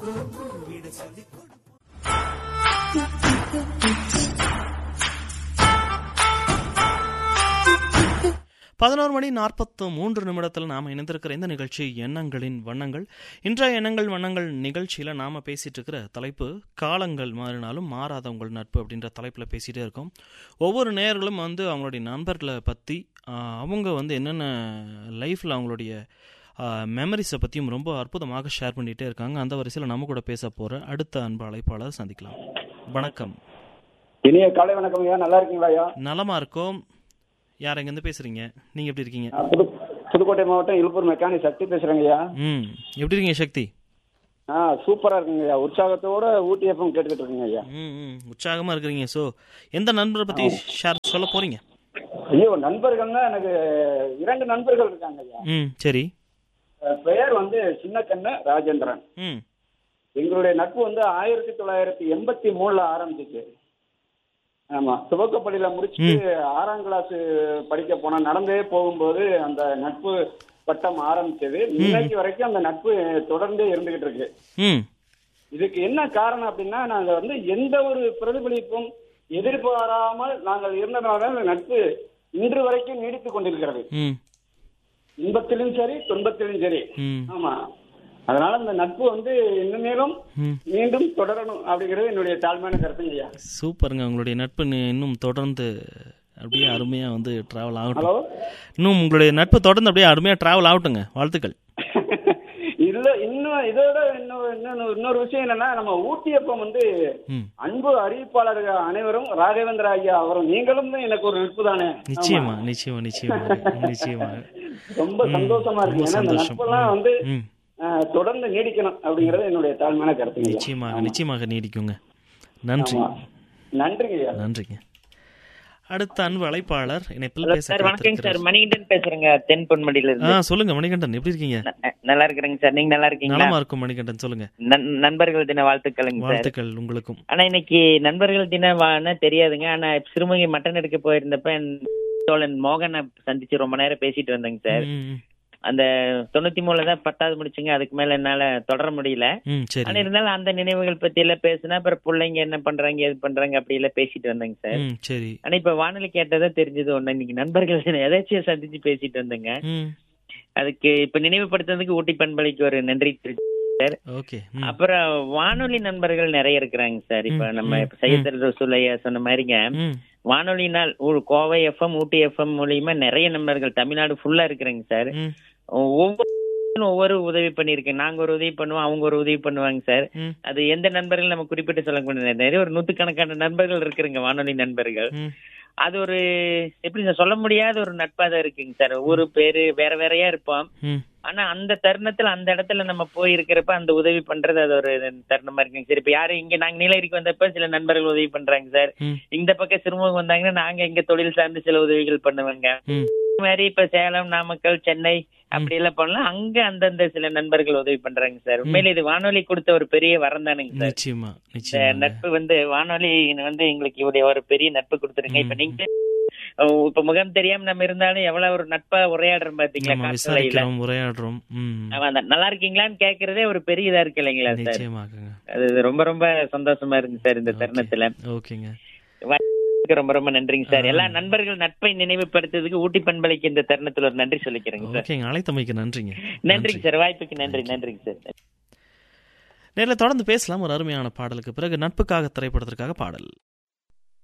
பதினோரு மணி நாற்பத்து மூன்று நிமிடத்தில் நாம் இணைந்திருக்கிற இந்த நிகழ்ச்சி எண்ணங்களின் வண்ணங்கள் இன்றைய எண்ணங்கள் வண்ணங்கள் நிகழ்ச்சியில் நாம் பேசிகிட்டு இருக்கிற தலைப்பு காலங்கள் மாறினாலும் மாறாத உங்கள் நட்பு அப்படின்ற தலைப்பில் பேசிகிட்டே இருக்கோம் ஒவ்வொரு நேயர்களும் வந்து அவங்களுடைய நண்பர்களை பற்றி அவங்க வந்து என்னென்ன லைஃப்பில் அவங்களுடைய மெமரிஸை பற்றியும் ரொம்ப அற்புதமாக ஷேர் பண்ணிகிட்டே இருக்காங்க அந்த வரிசையில் நம்ம கூட பேச போகிற அடுத்த அன்பு அழைப்பாளர் சந்திக்கலாம் வணக்கம் இனிய காலை வணக்கம் ஐயா நல்லா இருக்கீங்களா ஐயா நலமாக இருக்கோம் யார் எங்கேருந்து பேசுகிறீங்க நீங்கள் எப்படி இருக்கீங்க நான் புது புதுக்கோட்டை மாவட்டம் இழுப்பூர் மெக்கானிக் சக்தி பேசுறேங்க ஐயா ம் எப்படி இருக்கீங்க சக்தி ஆ சூப்பரா இருக்குங்க ஐயா உற்சாகத்தோட ஊட்டி எஃப்எம் கேட்டுக்கிட்டு இருக்கீங்க ஐயா ம் ம் உற்சாகமாக இருக்கிறீங்க ஸோ எந்த நண்பரை பற்றி ஷேர் சொல்ல போகிறீங்க ஐயோ நண்பர்கள்னா எனக்கு இரண்டு நண்பர்கள் இருக்காங்க ஐயா ம் சரி அஹ் பெயர் வந்து சின்னக்கண்ணு ராஜேந்திரன் ம் எங்களுடைய நட்பு வந்து ஆயிரத்தி தொள்ளாயிரத்தி எண்பத்தி மூணுல ஆரம்பிச்சிச்சு ஆமா துவக்கப்பள்ளியில முடிச்சுட்டு ஆறாம் கிளாஸ் படிக்க போனா நடந்தே போகும்போது அந்த நட்பு வட்டம் ஆரம்பிச்சது இன்னைக்கு வரைக்கும் அந்த நட்பு தொடர்ந்தே இருந்துகிட்டு இருக்கு ம் இதுக்கு என்ன காரணம் அப்படின்னா நாங்க வந்து எந்த ஒரு பிரதிபலிப்பும் எதிர்பாராமல் நாங்கள் இருந்ததுனால இந்த நட்பு இன்று வரைக்கும் நீடித்துக் கொண்டிருக்கிறது ம் இன்பத்திலும் சரி துன்பத்திலும் சரி ம் ஆமா அதனால இந்த நட்பு வந்து இனிமேலும் ம் மீண்டும் தொடரணும் அப்படிங்கிறது என்னுடைய தாழ்மையான கருத்துங்க ஐயா சூப்பருங்க உங்களுடைய நட்பு நி- இன்னும் தொடர்ந்து அப்படியே அருமையாக வந்து ட்ராவல் ஆகட்டும் ஹலோ இன்னும் உங்களுடைய நட்பு தொடர்ந்து அப்படியே அருமையாக ட்ராவல் ஆகட்டுங்க வாழ்த்துக்கள் இல்ல இன்னும் இதோட இன்னொரு இன்னொரு இன்னொரு விஷயம் என்னன்னா நம்ம ஊட்டியப்பம் வந்து ம் அன்பு அறிவிப்பாளர்கள் அனைவரும் ராகவேந்திர ஐயா அவரும் நீங்களும் தான் எனக்கு ஒரு நட்பு தானே நிச்சயமா நிச்சயமா நிச்சயமா நிச்சயமா ரொம்ப சந்தோஷமா இருக்கு ரொம்ப ஏன்னா இந்த சந்தோஷம். நட்பெல்லாம் வந்து ம் அஹ், தொடர்ந்து நீடிக்கணும் அப்படிங்கறது என்னுடைய தாழ்மையான கருத்துங்க ஐயா. நிச்சயமாக நிச்சயமாக நீடிக்குங்க நன்றி ஆமா. நன்றிங்க ஐயா நன்றிங்க அடுத்த அன்பு அழைப்பாளர் இணைப்பில் ஹலோ பேச சார் வணக்கங்க சார் காத்திருக்கிறார். மணிகண்டன் பேசுறேங்க தென் பொன்மடியில ஆ இருந்து சொல்லுங்க மணிகண்டன் எப்படி இருக்கீங்க ந- நல்லா இருக்கிறேங்க சார் நீங்க நல்லா இருக்கீங்களா நலமா இருக்கும் மணிகண்டன் சொல்லுங்க நன்- நண்பர்கள் தின வாழ்த்துக்களுங்க சார் வாழ்த்துக்கள் உங்களுக்கும் ஆனா இன்னைக்கு நண்பர்கள் தினம் தெரியாதுங்க ஆனா சிறுமுகை மட்டன் எடுக்க போயிருந்தப்ப என் தோழன் மோகனை சந்திச்சு ரொம்ப நேரம் பேசிட்டு வந்தேங்க சார் ம், ம், அந்த தொண்ணூத்தி மூணுல தான் பத்தாவது முடிச்சுங்க அதுக்கு மேல என்னால தொடர முடியல ம் ஆனா சரி இருந்தாலும் அந்த நினைவுகள் பத்தி எல்லாம் பேசினா அப்புறம் பிள்ளைங்க என்ன பண்றாங்க எது பண்றாங்க அப்படி எல்லாம் பேசிட்டு வந்தேங்க சார் ம் சரி ஆனா இப்ப வானொலி கேட்டதா தெரிஞ்சது ஒண்ணு இன்னைக்கு நண்பர்கள் தினம் எதாச்சும் சந்திச்சு பேசிட்டு வந்தேங்க ம் அதுக்கு இப்ப நினைவுபடுத்துறதுக்கு ஊட்டி பண்பலைக்கு ஒரு நன்றி தெரிவிச்சு ஓகே ம் அப்புறம் வானொலி நண்பர்கள் நிறைய இருக்கிறாங்க சார் இப்ப ம், நம்ம ம், இப்ப சையத் ரசூலையா சொன்ன மாதிரிங்க ம் வானொலினால் ஒரு கோவை எஃப்எம் ஊட்டி எஃப்எம் மூலியமா நிறைய நண்பர்கள் தமிழ்நாடு ஃபுல்லா இருக்கிறாங்க சார் ம் ஒவ்வொரு ஒவ்வொரு உதவி பண்ணிருக்கேன் நாங்க ஒரு உதவி பண்ணுவோம் அவங்க ஒரு உதவி பண்ணுவாங்க சார் ம் அது எந்த நண்பர்கள் நம்ம குறிப்பிட்டு சொல்ல முடியாது நிறைய ஒரு நூத்துக்கணக்கான நண்பர்கள் இருக்கிறங்க வானொலி நண்பர்கள் ம் அது ஒரு எப்படி சார் சொல்ல முடியாத ஒரு நட்பா தான் இருக்குங்க சார் ஒரு பேரு வேற வேறையா இருப்போம் ம் ஆனா அந்த தருணத்துல அந்த இடத்துல நம்ம போய் இருக்கிறப்ப அந்த உதவி பண்றது அது ஒரு தருணமா இருக்குங்க சார் இப்ப யாரு இங்க நாங்க நீலகிரிக்கு வந்தப்ப சில நண்பர்கள் உதவி பண்றாங்க சார் ம் இந்த பக்கம் சிறுமுகம் வந்தாங்கன்னா நாங்க இங்க தொழில் சார்ந்து சில உதவிகள் பண்ணுவாங்க ம் இந்த மாதிரி இப்ப சேலம் நாமக்கல் சென்னை அப்படி எல்லாம் பண்ணலாம் அங்க அந்தந்த சில நண்பர்கள் உதவி பண்றாங்க சார் உண்மையில இது வானொலி கொடுத்த ஒரு பெரிய வரம் தானுங்க சார் நிச்சயமா இந்த நிச்சயமா நட்பு வந்து வானொலி வந்து எங்களுக்கு இவ்வளவு ஒரு பெரிய நட்பு கொடுத்துருங்க இப்ப நீங்க அஹ் இப்ப முகம் தெரியாம நம்ம இருந்தாலும் எவ்வளவு ஒரு நட்பா உரையாடுறோம் பாத்தீங்களா நம்ம காற்றலையில விசாரிக்கிறோம் உரையாடுறோம் ம் ஆமா, அந்த நல்லா இருக்கீங்களான்னு கேக்குறதே ஒரு பெரிய இதா இருக்கு இல்லைங்களா சார் நிச்சயமாகங்க அது ரொம்ப ரொம்ப சந்தோஷமா இருக்கு சார் இந்த தருணத்துல ஓகேங்க வாய்ப்புக்கு ரொம்ப ரொம்ப நன்றிங்க சார் எல்லா நண்பர்கள் நட்பை நினைவுபடுத்துறதுக்கு ஊட்டி பண்பலைக்கு இந்த தருணத்துல ஒரு நன்றி சொல்லிக்கிறேங்க சார் ஓகேங்க அழைத்தமைக்கு நன்றிங்க நன்றிங்க சார் வாய்ப்புக்கு நன்றி நன்றிங்க சார் நேரில் தொடர்ந்து பேசலாம் ஒரு அருமையான பாடலுக்கு பிறகு நட்புக்காக திரைப்படத்திற்காக பாடல்